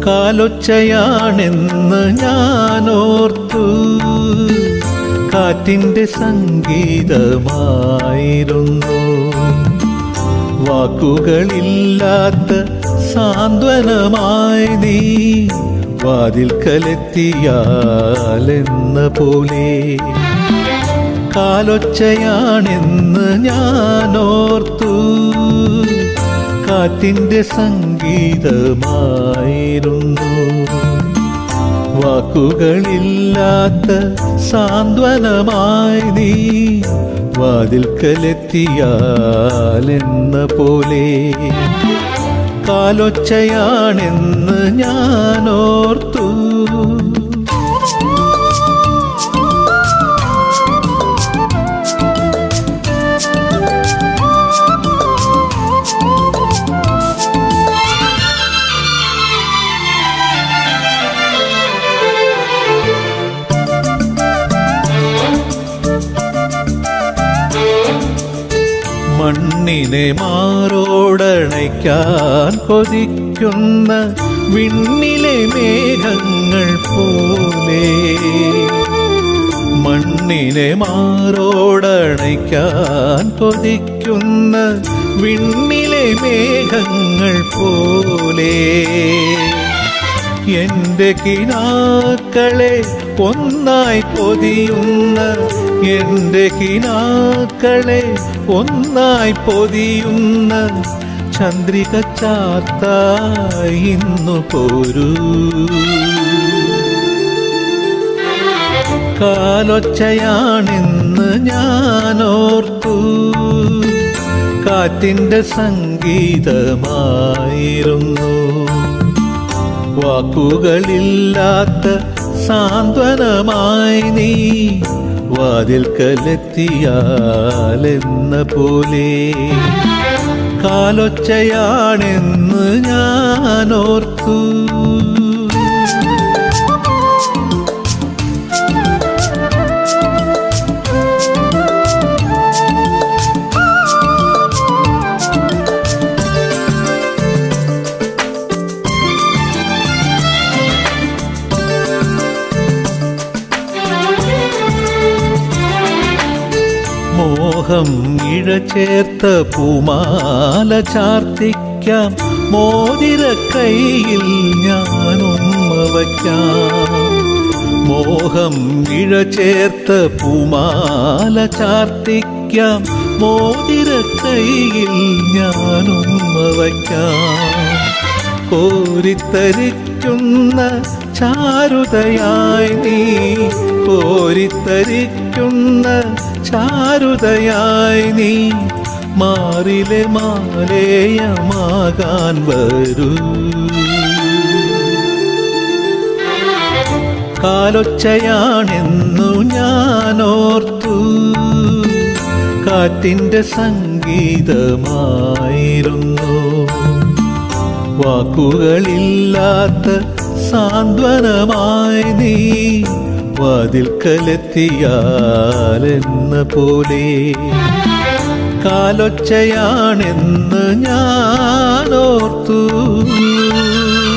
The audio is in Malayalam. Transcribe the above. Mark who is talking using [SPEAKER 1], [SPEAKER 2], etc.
[SPEAKER 1] കാലൊച്ചയാണെന്ന് ഞാനോർത്തു കാറ്റിൻ്റെ സംഗീതമായിരുന്നു വാക്കുകളില്ലാത്ത സാന്ത്വനമായി നീ വാതിൽക്കലെത്തിയാലെന്ന പോലെ കാലൊച്ചയാണെന്ന് ഞാനോർത്തു കാറ്റിൻ്റെ സംഗീതമായിരുന്നു വാക്കുകളില്ലാത്ത സാന്ത്വനമായി നീ വാതിൽക്കലെത്തിയാലെന്ന പോലെ കാലൊച്ചയാണെന്ന് ഞാനോർത്തു മണ്ണിനെ മാറോടണയ്ക്കാൻ കൊതിക്കുന്ന വിണ്ണിലെ മേഘങ്ങൾ പോലെ മണ്ണിനെ മാറോടണയ്ക്കാൻ കൊതിക്കുന്ന വിണ്ണിലെ മേഘങ്ങൾ പോലെ എന്റെ കിനാക്കളെ ഒന്നായി പൊതിയുന്ന എന്റെ കിനാക്കളെ ഒന്നായി പൊതിയുന്ന ചന്ദ്രിക ചാത്തായി ഇന്നു പോരൂ കാലൊച്ചയാണെന്ന് ഞാനോർത്തു കാറ്റിൻ്റെ സംഗീതമായിരുന്നു വാക്കുകളില്ലാത്ത സാന്ത്വനമായി നീ വാതിൽക്കലെത്തിയാലെന്ന പോലെ കാലൊച്ചയാണെന്ന് ഞാനോർത്തു മോഹം ഇഴ ചേർത്ത പൂമാല ചാർത്തിക്കാം മോതിര കൈയിൽ ഞാനുമ്മ വയ്ക്കാം മോഹം ഇഴ ചേർത്ത പൂമാല ചാർത്തിക്കാം മോതിര കൈയിൽ ഞാനുമ്മ വയ്ക്കാം കോരിത്തരിക്കുന്ന ചാരുതയായി നീ കോരിത്തരിക്കുന്ന ചാരുതയായി നീ മാറിലെ മാലേയമാകാൻ വരൂ കാലൊച്ചയാണെന്നു ഞാനോർത്തു കാറ്റിൻ്റെ സംഗീതമായിരുന്നു വാക്കുകളില്ലാത്ത സാന്ത്വനമായി നീ വാതിൽക്കലെത്തിയാലെന്ന പോലെ കാലൊച്ചയാണെന്ന് ഞാനോർത്തു